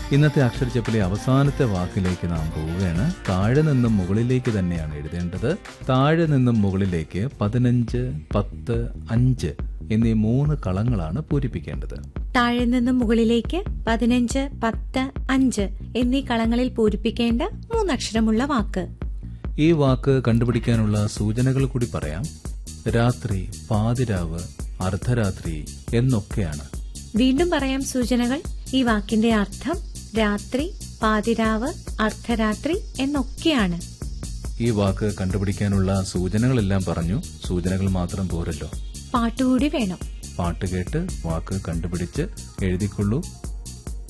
ഇന്നത്തെ അക്ഷരച്ചപ്പിലെ അവസാനത്തെ വാക്കിലേക്ക് നാം പോവുകയാണ് താഴെ നിന്നും മുകളിലേക്ക് തന്നെയാണ് എഴുതേണ്ടത് താഴെ നിന്നും മുകളിലേക്ക് പതിനഞ്ച് പത്ത് അഞ്ച് എന്നീ മൂന്ന് കളങ്ങളാണ് പൂരിപ്പിക്കേണ്ടത് താഴെ നിന്നും മുകളിലേക്ക് പതിനഞ്ച് പത്ത് അഞ്ച് എന്നീ കളങ്ങളിൽ പൂരിപ്പിക്കേണ്ട മൂന്നക്ഷരമുള്ള വാക്ക് ഈ വാക്ക് കണ്ടുപിടിക്കാനുള്ള സൂചനകൾ കൂടി പറയാം രാത്രി പാതിരാവ് അർദ്ധരാത്രി എന്നൊക്കെയാണ് വീണ്ടും പറയാം സൂചനകൾ ഈ വാക്കിന്റെ അർത്ഥം രാത്രി പാതിരാവ് അർദ്ധരാത്രി എന്നൊക്കെയാണ് ഈ വാക്ക് കണ്ടുപിടിക്കാനുള്ള സൂചനകളെല്ലാം പറഞ്ഞു സൂചനകൾ മാത്രം പോരല്ലോ പാട്ടുകൂടി വേണം പാട്ട് കേട്ട് വാക്ക് കണ്ടുപിടിച്ച് എഴുതിക്കൊള്ളൂ